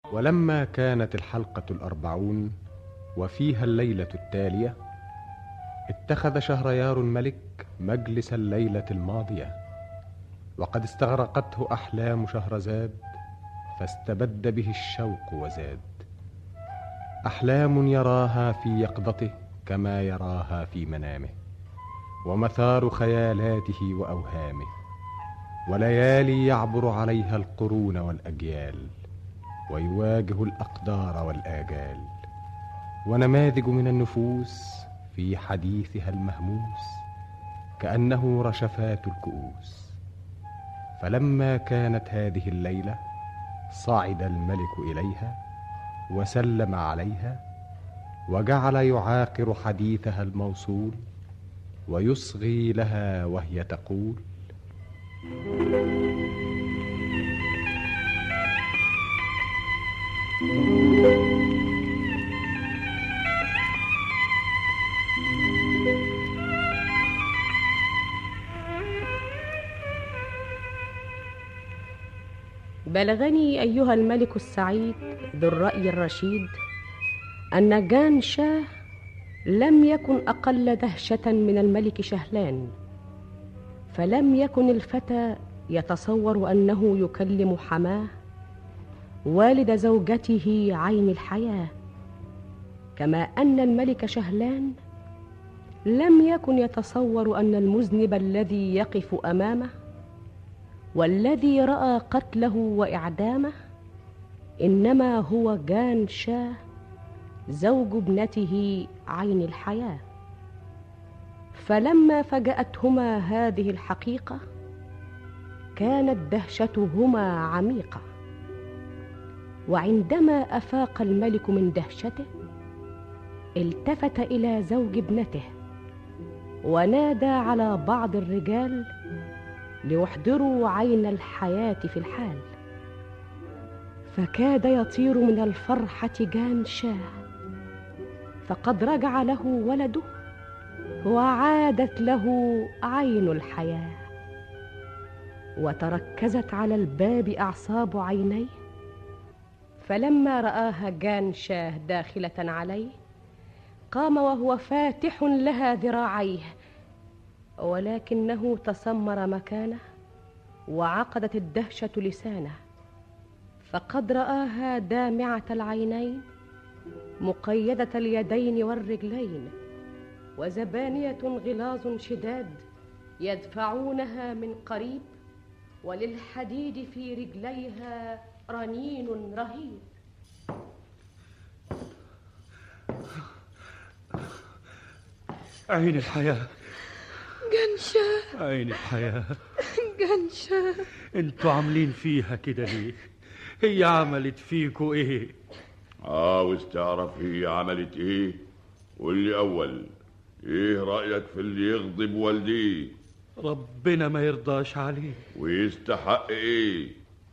ولما كانت الحلقة الأربعون وفيها الليلة التالية اتخذ شهريار الملك مجلس الليلة الماضية وقد استغرقته أحلام شهرزاد فاستبد به الشوق وزاد أحلام يراها في يقظته كما يراها في منامه ومثار خيالاته وأوهامه وليالي يعبر عليها القرون والأجيال ويواجه الأقدار والآجال ونماذج من النفوس في حديثها المهموس كأنه رشفات الكؤوس فلما كانت هذه الليلة صعد الملك إليها وسلم عليها وجعل يعاقر حديثها الموصول ويصغي لها وهي تقول بلغني أيها الملك السعيد ذو الرأي الرشيد أن جان شاه لم يكن أقل دهشة من الملك شهلان فلم يكن الفتى يتصور أنه يكلم حماه والد زوجته عين الحياة كما أن الملك شهلان لم يكن يتصور أن المذنب الذي يقف أمامه والذي راى قتله واعدامه انما هو جان شاه زوج ابنته عين الحياه فلما فجاتهما هذه الحقيقه كانت دهشتهما عميقه وعندما افاق الملك من دهشته التفت الى زوج ابنته ونادى على بعض الرجال ليحضروا عين الحياه في الحال فكاد يطير من الفرحه جان شاه فقد رجع له ولده وعادت له عين الحياه وتركزت على الباب اعصاب عينيه فلما راها جان شاه داخله عليه قام وهو فاتح لها ذراعيه ولكنه تسمر مكانه وعقدت الدهشه لسانه فقد راها دامعه العينين مقيده اليدين والرجلين وزبانيه غلاظ شداد يدفعونها من قريب وللحديد في رجليها رنين رهيب عين الحياه جنشة عين الحياة جنشة انتوا عاملين فيها كده ليه هي عملت فيكوا ايه عاوز تعرف هي عملت ايه قول لي اول ايه رايك في اللي يغضب والديه ربنا ما يرضاش عليه ويستحق ايه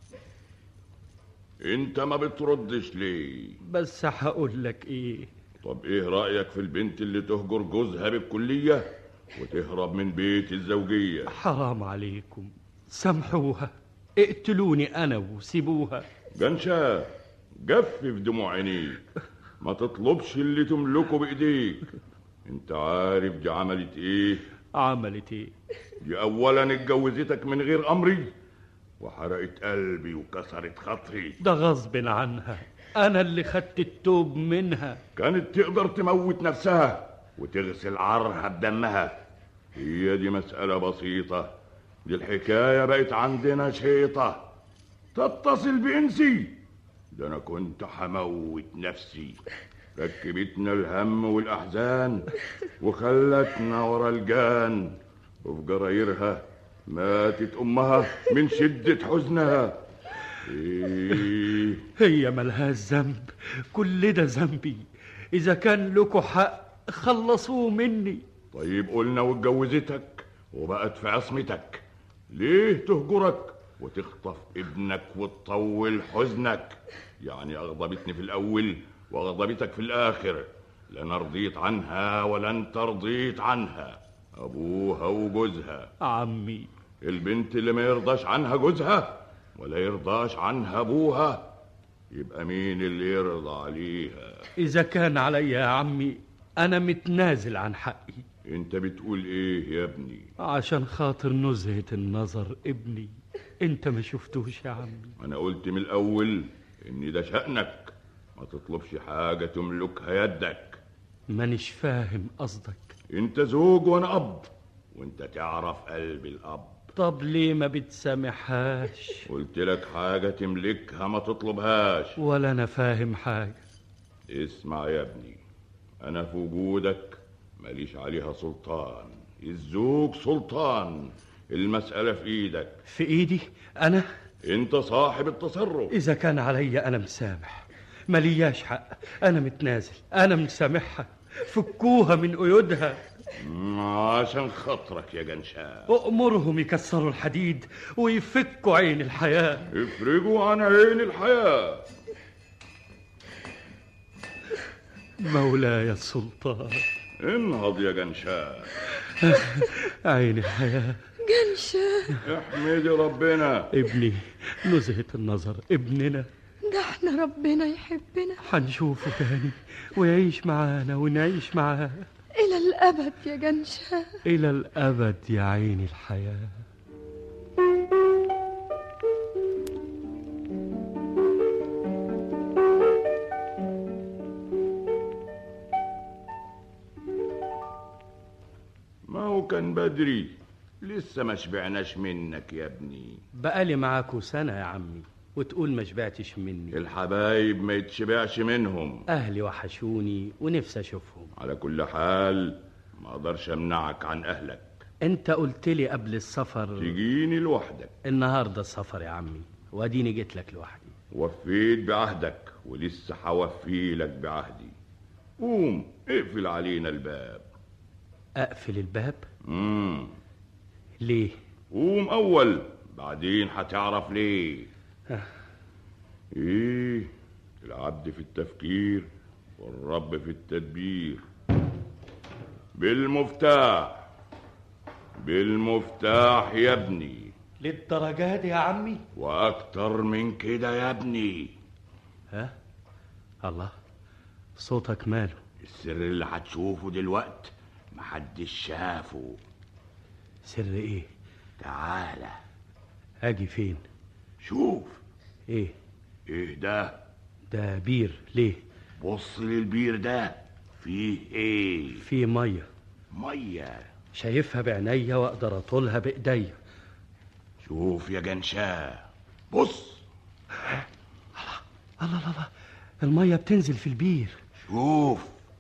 انت ما بتردش ليه بس هقول لك ايه طب ايه رايك في البنت اللي تهجر جوزها بالكليه وتهرب من بيت الزوجيه حرام عليكم سامحوها اقتلوني انا وسيبوها جنشا جفف دموع عينيك ما تطلبش اللي تملكه بايديك انت عارف دي عملت ايه عملت ايه دي اولا اتجوزتك من غير امري وحرقت قلبي وكسرت خاطري ده غصب عنها انا اللي خدت التوب منها كانت تقدر تموت نفسها وتغسل عرها بدمها هي دي مسألة بسيطة دي الحكاية بقت عندنا شيطة تتصل بإنسي ده أنا كنت حموت نفسي ركبتنا الهم والأحزان وخلتنا ورا الجان وفي جرايرها ماتت أمها من شدة حزنها إيه هي ملهاش ذنب كل ده ذنبي اذا كان لكم حق خلصوه مني طيب قلنا واتجوزتك وبقت في عصمتك ليه تهجرك وتخطف ابنك وتطول حزنك يعني أغضبتني في الأول وأغضبتك في الآخر لا أنا رضيت عنها ولا أنت رضيت عنها أبوها وجوزها عمي البنت اللي ما يرضاش عنها جوزها ولا يرضاش عنها أبوها يبقى مين اللي يرضى عليها إذا كان عليا يا عمي أنا متنازل عن حقي انت بتقول ايه يا ابني عشان خاطر نزهة النظر ابني انت ما شفتوش يا عمي انا قلت من الاول ان ده شأنك ما تطلبش حاجة تملكها يدك مانيش فاهم قصدك انت زوج وانا اب وانت تعرف قلب الاب طب ليه ما بتسامحهاش قلت لك حاجة تملكها ما تطلبهاش ولا أنا فاهم حاجة اسمع يا ابني انا في وجودك ماليش عليها سلطان الزوج سلطان المسألة في ايدك في إيدي أنا انت صاحب التصرف إذا كان عليا أنا مسامح ملياش حق أنا متنازل أنا مسامحها فكوها من قيودها عشان خاطرك يا جنشان أأمرهم يكسروا الحديد ويفكوا عين الحياة افرجوا عن عين الحياة مولاي السلطان انهض يا جنشان عين الحياة جنشة احمدي ربنا ابني نزهة النظر ابننا ده احنا ربنا يحبنا هنشوفه تاني ويعيش معانا ونعيش معاه إلى الأبد يا جنشة إلى الأبد يا عين الحياة ما هو كان بدري لسه ما شبعناش منك يا ابني بقالي معاكوا سنة يا عمي وتقول ما شبعتش مني الحبايب ما يتشبعش منهم أهلي وحشوني ونفسي أشوفهم على كل حال ما اقدرش امنعك عن اهلك أنت قلت لي قبل السفر تجيني لوحدك النهاردة السفر يا عمي وأديني جيت لك لوحدي وفيت بعهدك ولسه هوفي لك بعهدي قوم اقفل علينا الباب أقفل الباب امم ليه قوم اول بعدين هتعرف ليه ايه العبد في التفكير والرب في التدبير بالمفتاح بالمفتاح يا ابني للدرجة دي يا عمي واكتر من كده يا ابني ها الله صوتك ماله السر اللي هتشوفه دلوقت محدش شافه سر ايه تعالى اجي فين شوف ايه ايه ده ده بير ليه بص للبير ده فيه ايه في ميه ميه شايفها بعينيا واقدر اطولها بايديا شوف يا جنشاه بص الله الله الله الميه بتنزل في البير شوف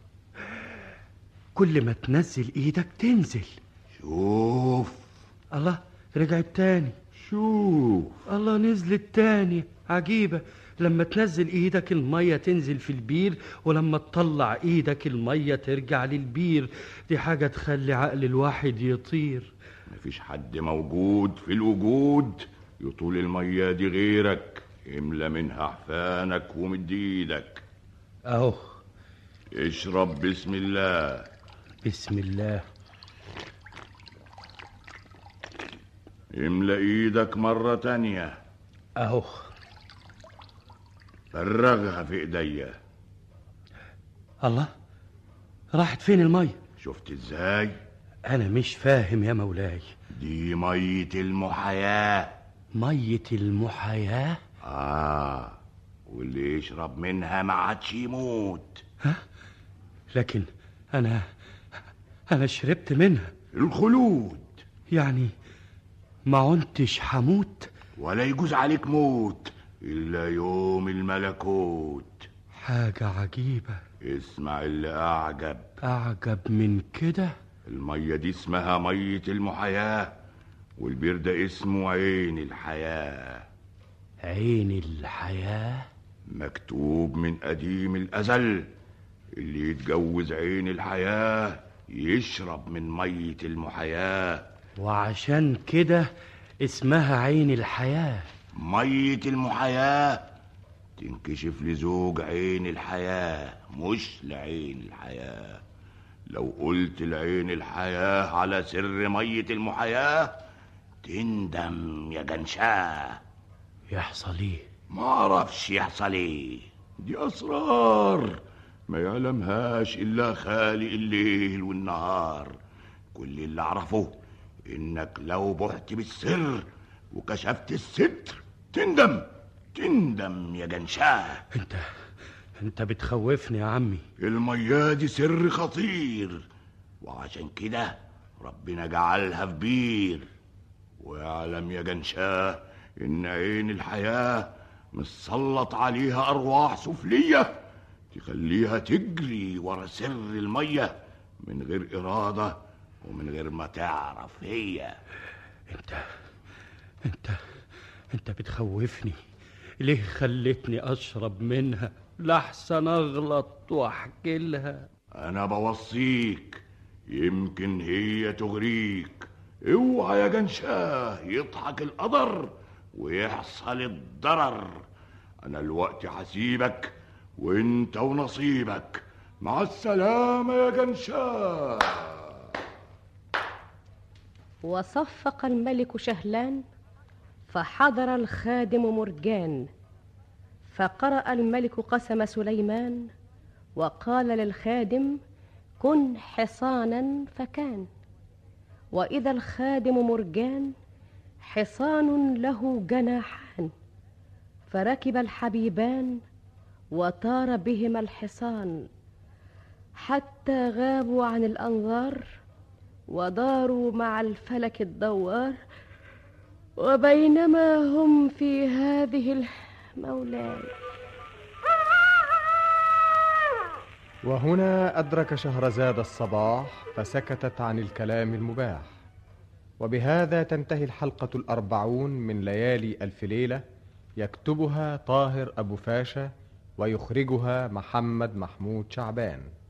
كل ما تنزل ايدك تنزل شوف الله رجعت تاني شوف الله نزلت تاني عجيبة لما تنزل ايدك المية تنزل في البير ولما تطلع ايدك المية ترجع للبير دي حاجة تخلي عقل الواحد يطير مفيش حد موجود في الوجود يطول المية دي غيرك املى منها حفانك ومد ايدك اهو اشرب بسم الله بسم الله املى ايدك مرة تانية اهو فرغها في ايديا الله راحت فين المية شفت ازاي انا مش فاهم يا مولاي دي مية المحياة مية المحياة اه واللي يشرب منها ما عادش يموت لكن انا انا شربت منها الخلود يعني ما عنتش حموت ولا يجوز عليك موت الا يوم الملكوت حاجة عجيبة اسمع اللي اعجب أعجب من كده المية دي اسمها مية المحياة والبير ده اسمه عين الحياة عين الحياة مكتوب من قديم الأزل اللي يتجوز عين الحياة يشرب من مية المحياة وعشان كده اسمها عين الحياة مية المحياة تنكشف لزوج عين الحياة مش لعين الحياة لو قلت لعين الحياة على سر مية المحياة تندم يا جنشاه يحصل ايه ما اعرفش يحصل ايه دي اسرار ما يعلمهاش الا خالق الليل والنهار كل اللي اعرفه انك لو بحت بالسر وكشفت الستر تندم تندم يا جنشاه انت انت بتخوفني يا عمي المياه دي سر خطير وعشان كده ربنا جعلها في بير ويعلم يا جنشاه ان عين الحياه مسلط عليها ارواح سفليه تخليها تجري ورا سر الميه من غير اراده ومن غير ما تعرف هي انت انت انت بتخوفني ليه خلتني اشرب منها لحسن اغلط واحكي لها انا بوصيك يمكن هي تغريك اوعى يا جنشاه يضحك القدر ويحصل الضرر انا الوقت حسيبك وانت ونصيبك مع السلامة يا جنشاه وصفق الملك شهلان فحضر الخادم مرجان فقرأ الملك قسم سليمان وقال للخادم كن حصانا فكان وإذا الخادم مرجان حصان له جناحان فركب الحبيبان وطار بهما الحصان حتى غابوا عن الأنظار وداروا مع الفلك الدوار وبينما هم في هذه المولان وهنا أدرك شهرزاد الصباح فسكتت عن الكلام المباح وبهذا تنتهي الحلقة الأربعون من ليالي ألف ليلة يكتبها طاهر أبو فاشا ويخرجها محمد محمود شعبان